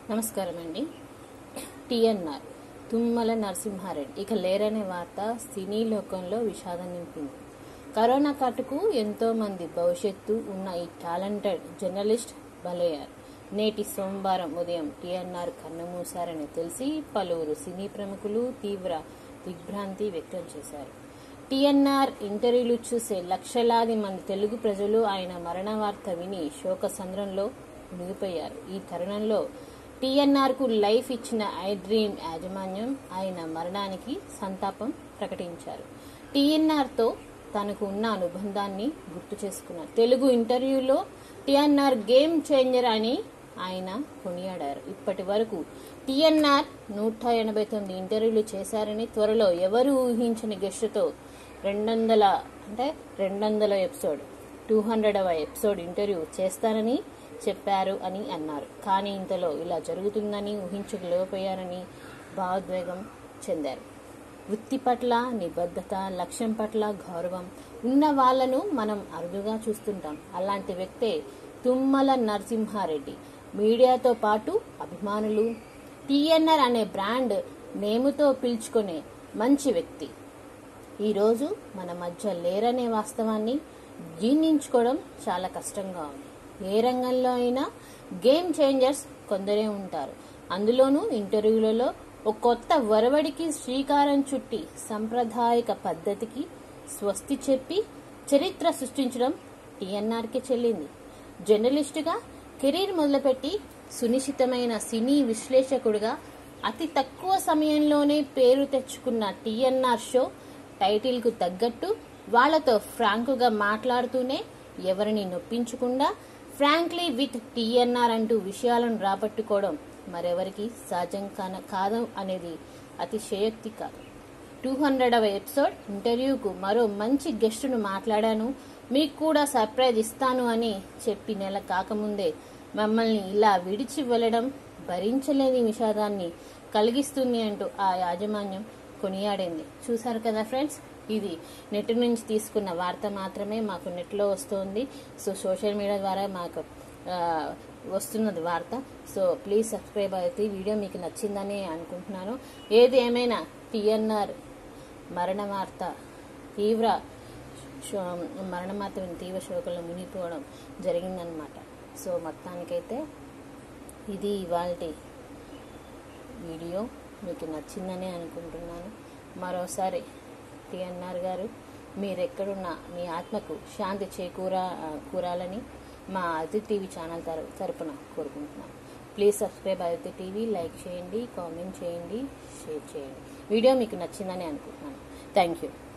నమస్కారం అండి టిఎన్ఆర్ తుమ్మల నరసింహారెడ్డి ఇక లేరనే వార్త సినీ లోకంలో విషాదం నింపింది కరోనా కాటుకు ఎంతో మంది భవిష్యత్తు ఉన్న ఈ టాలెంటెడ్ జర్నలిస్ట్ బలయ్యారు నేటి సోమవారం ఉదయం టిఎన్ఆర్ కన్నుమూశారని తెలిసి పలువురు సినీ ప్రముఖులు తీవ్ర దిగ్భ్రాంతి వ్యక్తం చేశారు టిఎన్ఆర్ ఇంటర్వ్యూలు చూసే లక్షలాది మంది తెలుగు ప్రజలు ఆయన మరణ వార్త విని శోక సంద్రంలో మునిగిపోయారు ఈ తరుణంలో టీఎన్ఆర్ కు లైఫ్ ఇచ్చిన ఐ డ్రీమ్ యాజమాన్యం ఆయన మరణానికి సంతాపం ప్రకటించారు టీఎన్ఆర్ తో తనకు ఉన్న అనుబంధాన్ని గుర్తు చేసుకున్నారు తెలుగు ఇంటర్వ్యూలో టిఎన్ఆర్ గేమ్ చేంజర్ అని ఆయన కొనియాడారు ఇప్పటి వరకు టిఎన్ఆర్ నూట ఎనభై తొమ్మిది ఇంటర్వ్యూలు చేశారని త్వరలో ఎవరు ఊహించని గెస్టుతో రెండు వందల అంటే రెండు వందల ఎపిసోడ్ టూ హండ్రెడవ ఎపిసోడ్ ఇంటర్వ్యూ చేస్తానని చెప్పారు అని అన్నారు కానీ ఇంతలో ఇలా జరుగుతుందని ఊహించలేకపోయారని భావోద్వేగం చెందారు వృత్తి పట్ల నిబద్ధత లక్ష్యం పట్ల గౌరవం ఉన్న వాళ్లను మనం అరుదుగా చూస్తుంటాం అలాంటి వ్యక్తే తుమ్మల నరసింహారెడ్డి మీడియాతో పాటు అభిమానులు టీఎన్ఆర్ అనే బ్రాండ్ నేముతో పిలుచుకునే మంచి వ్యక్తి ఈరోజు మన మధ్య లేరనే వాస్తవాన్ని జీర్ణించుకోవడం చాలా కష్టంగా ఉంది ఏ రంగంలో అయినా గేమ్ చేంజర్స్ కొందరే ఉంటారు అందులోనూ ఇంటర్వ్యూలలో ఒక కొత్త వరవడికి శ్రీకారం చుట్టి సంప్రదాయక పద్ధతికి స్వస్తి చెప్పి చరిత్ర సృష్టించడం టీఎన్ఆర్కి చెల్లింది జర్నలిస్టుగా కెరీర్ మొదలుపెట్టి సునిశ్చితమైన సినీ విశ్లేషకుడిగా అతి తక్కువ సమయంలోనే పేరు తెచ్చుకున్న టీఎన్ఆర్ షో టైటిల్కు తగ్గట్టు వాళ్లతో ఫ్రాంకుగా మాట్లాడుతూనే ఎవరిని నొప్పించకుండా ఫ్రాంక్లీ విత్ టీఎన్ఆర్ అంటూ విషయాలను రాబట్టుకోవడం మరెవరికి సహజం కాన కాదు అనేది అతిశయోక్తి కాదు టూ హండ్రెడవ ఎపిసోడ్ ఇంటర్వ్యూకు మరో మంచి గెస్టును మాట్లాడాను మీకు కూడా సర్ప్రైజ్ ఇస్తాను అని చెప్పి నెల కాకముందే మమ్మల్ని ఇలా విడిచి వెళ్ళడం భరించలేని విషాదాన్ని కలిగిస్తుంది అంటూ ఆ యాజమాన్యం కొనియాడింది చూసారు కదా ఫ్రెండ్స్ ఇది నెట్ నుంచి తీసుకున్న వార్త మాత్రమే మాకు నెట్లో వస్తుంది సో సోషల్ మీడియా ద్వారా మాకు ఆ, వస్తున్నది వార్త సో ప్లీజ్ సబ్స్క్రైబ్ అయితే ఈ వీడియో మీకు నచ్చిందని అనుకుంటున్నాను ఏది ఏమైనా టిఎన్ఆర్ మరణ వార్త తీవ్ర శో- మరణ వార్త విని తీవ్ర శోకంలో మునిగిపోవడం జరిగిందనమాట సో మొత్తానికైతే ఇది ఇవాళ వీడియో మీకు నచ్చిందని అనుకుంటున్నాను మరోసారి టిఎన్ఆర్ గారు మీరెక్కడున్నా మీ ఆత్మకు శాంతి చేకూరా కూరాలని మా అదితి టీవీ ఛానల్ తర తరపున కోరుకుంటున్నాను please subscribe Aditi TV like చేయండి కామెంట్ చేయండి షేర్ చేయండి వీడియో మీకు నచ్చిందని అనుకుంటున్నాను థ్యాంక్ యూ